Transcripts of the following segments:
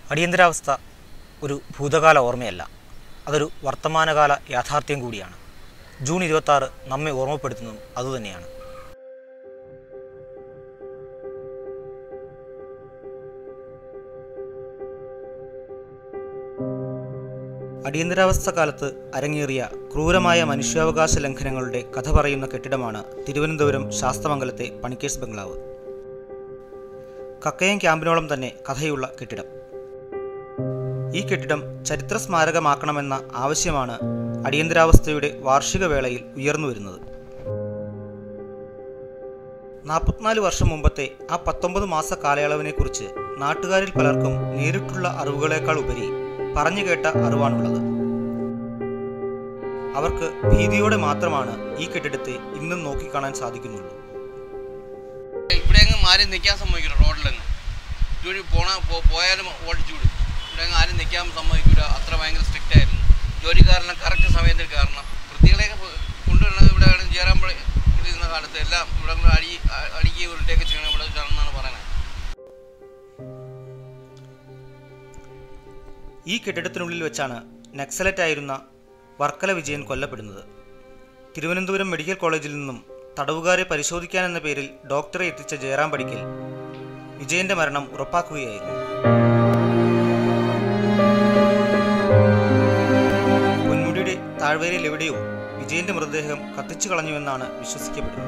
അടിയന്തരാവസ്ഥ ഒരു ഭൂതകാല ഓർമ്മയല്ല അതൊരു വർത്തമാനകാല യാഥാർത്ഥ്യം കൂടിയാണ് ജൂൺ ഇരുപത്താറ് നമ്മെ ഓർമ്മപ്പെടുത്തുന്നതും അതുതന്നെയാണ് അടിയന്തരാവസ്ഥ കാലത്ത് അരങ്ങേറിയ ക്രൂരമായ മനുഷ്യാവകാശ ലംഘനങ്ങളുടെ കഥ പറയുന്ന കെട്ടിടമാണ് തിരുവനന്തപുരം ശാസ്തമംഗലത്തെ പണിക്കേഴ്സ് ബംഗ്ലാവ് കക്കയം ക്യാമ്പിനോളം തന്നെ കഥയുള്ള കെട്ടിടം ഈ കെട്ടിടം ചരിത്ര സ്മാരകമാക്കണമെന്ന ആവശ്യമാണ് അടിയന്തരാവസ്ഥയുടെ വാർഷിക വേളയിൽ ഉയർന്നു വരുന്നത് നാൽപ്പത്തിനാല് വർഷം മുമ്പത്തെ ആ പത്തൊമ്പത് മാസ കാലയളവിനെക്കുറിച്ച് നാട്ടുകാരിൽ പലർക്കും നേരിട്ടുള്ള അറിവുകളേക്കാൾ ഉപരി പറഞ്ഞു കേട്ട അറിവാണുള്ളത് അവർക്ക് ഭീതിയോടെ മാത്രമാണ് ഈ കെട്ടിടത്തെ ഇന്നും നോക്കിക്കാണാൻ സാധിക്കുന്നുള്ളൂ ഇവിടെ അങ്ങ് ആരും നിൽക്കാൻ സമ്മതിക്കില്ല റോഡിലങ്ങ് ഇതുവഴി പോണ പോ- പോയാലും ഓടിച്ചു വിടും ഇവിടെ അങ്ങ് ആരും നിൽക്കാൻ സമ്മതിക്കില്ല അത്ര ഭയങ്കര സ്ട്രിക്റ്റ് ആയിരുന്നു ജോലിക്കാരനെ കറക്റ്റ് സമയത്തിൽ കയറണം വൃത്തികളെയൊക്കെ കൊ- കൊണ്ടുവരുന്നത് ഇവിടെ ചേരാമ്പോൾ ഇരുന്ന കാലത്ത് എല്ലാം ഇവിടെ അങ്ങ് അടി അ- അടിക്കുകയും ഉരുട്ടൊക്കെ ചെയ്യണം ഇവിടെ വെച്ചാണെന്നാണ് പറയുന്നത് ഈ കെട്ടിടത്തിനുള്ളിൽ വെച്ചാണ് നക്സലറ്റായിരുന്ന വർക്കല വിജയൻ കൊല്ലപ്പെടുന്നത് തിരുവനന്തപുരം മെഡിക്കൽ കോളേജിൽ നിന്നും തടവുകാരെ പരിശോധിക്കാനെന്ന പേരിൽ ഡോക്ടറെ എത്തിച്ച ജയറാം പടിക്കൽ വിജയന്റെ മരണം ഉറപ്പാക്കുകയായിരുന്നു പൊന്മുടിയുടെ താഴ്വരയിൽ എവിടെയോ വിജയന്റെ മൃതദേഹം കത്തിച്ചു കളഞ്ഞുവെന്നാണ് വിശ്വസിക്കപ്പെടുന്നത്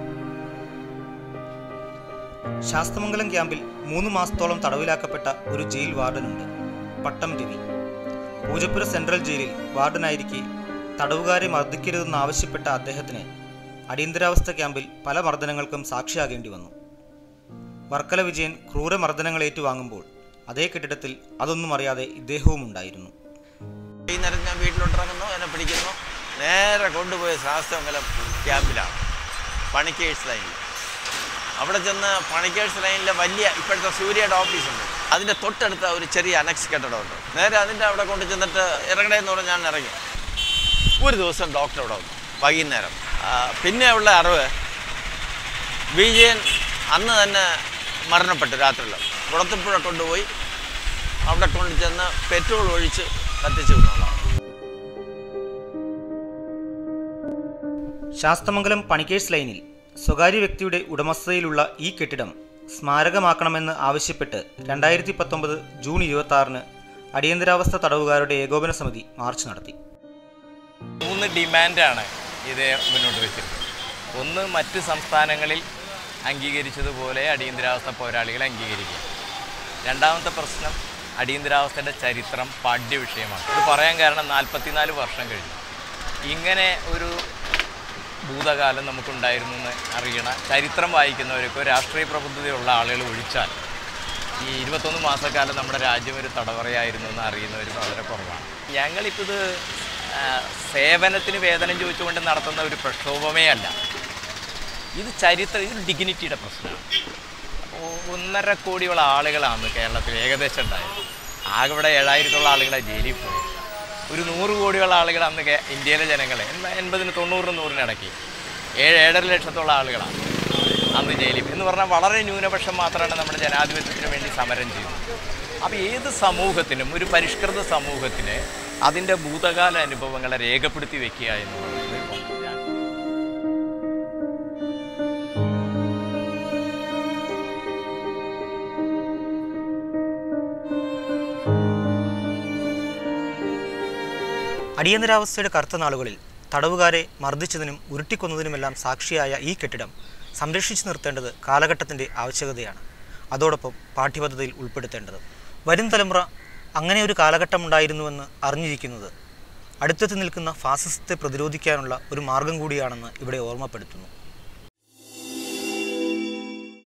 ശാസ്തമംഗലം ക്യാമ്പിൽ മൂന്ന് മാസത്തോളം തടവിലാക്കപ്പെട്ട ഒരു ജയിൽ വാർഡനുണ്ട് പട്ടം രവി പൂജപ്പുര സെൻട്രൽ ജയിലിൽ വാർഡനായിരിക്കെ തടവുകാരെ മർദ്ദിക്കരുതെന്നാവശ്യപ്പെട്ട അദ്ദേഹത്തിന് അടിയന്തരാവസ്ഥ ക്യാമ്പിൽ പല മർദ്ദനങ്ങൾക്കും സാക്ഷിയാകേണ്ടി വന്നു വർക്കല വിജയൻ ക്രൂരമർദ്ദനങ്ങൾ ഏറ്റുവാങ്ങുമ്പോൾ അതേ കെട്ടിടത്തിൽ അതൊന്നും അറിയാതെ ഇദ്ദേഹവും ഉണ്ടായിരുന്നു വൈകുന്നേരം ഞാൻ വീട്ടിലോട്ടിറങ്ങുന്നു എന്നെ പിടിക്കുന്നു നേരെ കൊണ്ടുപോയ ശാസ്ത്രമംഗലം ക്യാമ്പിലാണ് പണിക്കേഴ്സ് ലൈനിൽ അവിടെ ചെന്ന് പണിക്കേഴ്സ് ലൈനിലെ വലിയ ഇപ്പോഴത്തെ സൂര്യയുടെ ഓഫീസുണ്ട് അതിൻ്റെ തൊട്ടടുത്ത ഒരു ചെറിയ അനക്സ് കെട്ടിടമുണ്ട് നേരെ അതിൻ്റെ അവിടെ കൊണ്ട് ചെന്നിട്ട് ഇറങ്ങണേന്ന് പറഞ്ഞ് ഞാൻ ഇറങ്ങി ഒരു ദിവസം ഡോക്ടർ അവിടെ വന്നു വൈകുന്നേരം ആ, പിന്നെ ഉള്ള അറിവ് വിജയൻ അന്ന് തന്നെ മരണപ്പെട്ടു രാത്രിയിൽ കുളത്തുപ്പുഴ കൊണ്ടുപോയി അവിടെ കൊണ്ട് ചെന്ന് പെട്രോൾ ഒഴിച്ച് കത്തിച്ചു എന്നുള്ളതാണ് ശാസ്തമംഗലം പണിക്കേഴ്സ് ലൈനിൽ സ്വകാര്യ വ്യക്തിയുടെ ഉടമസ്ഥതയിലുള്ള ഈ കെട്ടിടം സ്മാരകമാക്കണമെന്ന് ആവശ്യപ്പെട്ട് രണ്ടായിരത്തി പത്തൊമ്പത് ജൂൺ ഇരുപത്തി ആറിന് അടിയന്തരാവസ്ഥ തടവുകാരുടെ ഏകോപന സമിതി മാർച്ച് നടത്തി മൂന്ന് ഡിമാൻഡാണ് ഇത് മുന്നോട്ട് വെച്ചിരുന്നത് ഒന്ന് മറ്റ് സംസ്ഥാനങ്ങളിൽ അംഗീകരിച്ചതുപോലെ അടിയന്തരാവസ്ഥ പോരാളികളെ അംഗീകരിക്കുക രണ്ടാമത്തെ പ്രശ്നം അടിയന്തരാവസ്ഥയുടെ ചരിത്രം പാഠ്യവിഷയമാണ് ഇത് പറയാൻ കാരണം നാൽപ്പത്തിനാല് വർഷം കഴിഞ്ഞു ഇങ്ങനെ ഒരു ഭൂതകാലം നമുക്കുണ്ടായിരുന്നു എന്ന് അറിയണ ചരിത്രം വായിക്കുന്നവർക്കോ രാഷ്ട്രീയ പ്രബുദ്ധതയുള്ള ആളുകൾ ഒഴിച്ചാൽ ഈ ഇരുപത്തൊന്ന് മാസക്കാലം നമ്മുടെ രാജ്യം ഒരു തടവറയായിരുന്നു എന്ന് അറിയുന്നവർ വളരെ കുറവാണ് ഞങ്ങളിപ്പോൾ ഇത് ആ, സേവനത്തിന് വേതനം ചോദിച്ചുകൊണ്ട് നടത്തുന്ന ഒരു പ്രക്ഷോഭമേ അല്ല ഇത് ചരിത്രം ഇത് ഡിഗ്നിറ്റിയുടെ പ്രശ്നമാണ് ഒ- ഒന്നര കോടിയോളം ആളുകളാണ് കേരളത്തിൽ ഏകദേശം ഉണ്ടായത് ആകെ ഇവിടെ ഏഴായിരത്തോളം ആളുകളെ ജയിലിൽ പോയി ഒരു നൂറ് കോടിയോളം ആളുകൾ അന്ന് കേ- ഇന്ത്യയിലെ ജനങ്ങളെ എൺപ- എൺപതിന് തൊണ്ണൂറിന് നൂറിനിടയ്ക്ക് ഏഴ് ഏഴര ലക്ഷത്തോളം ആളുകളാണ് അന്ന് ജയിലിൽ പോയി. എന്ന് പറഞ്ഞാൽ വളരെ ന്യൂനപക്ഷം മാത്രമാണ് നമ്മുടെ ജനാധിപത്യത്തിന് വേണ്ടി സമരം ചെയ്തത് അപ്പോൾ ഏത് സമൂഹത്തിനും ഒരു പരിഷ്കൃത സമൂഹത്തിന് അതിൻ്റെ ഭൂതകാല അനുഭവങ്ങളെ രേഖപ്പെടുത്തി വെക്കുക എന്നുള്ളത് ഞാൻ അടിയന്തരാവസ്ഥയുടെ കറുത്ത നാളുകളിൽ തടവുകാരെ മർദ്ദിച്ചതിനും ഉരുട്ടിക്കൊന്നതിനുമെല്ലാം സാക്ഷിയായ ഈ കെട്ടിടം സംരക്ഷിച്ചു നിർത്തേണ്ടത് കാലഘട്ടത്തിൻ്റെ ആവശ്യകതയാണ് അതോടൊപ്പം പാഠ്യപദ്ധതിയിൽ ഉൾപ്പെടുത്തേണ്ടത് വരും തലമുറ അങ്ങനെ ഒരു കാലഘട്ടമുണ്ടായിരുന്നുവെന്ന് അറിഞ്ഞിരിക്കുന്നത് അടുത്തെത്തി നിൽക്കുന്ന ഫാസിസത്തെ പ്രതിരോധിക്കാനുള്ള ഒരു മാർഗം കൂടിയാണെന്ന് ഇവിടെ ഓർമ്മപ്പെടുത്തുന്നു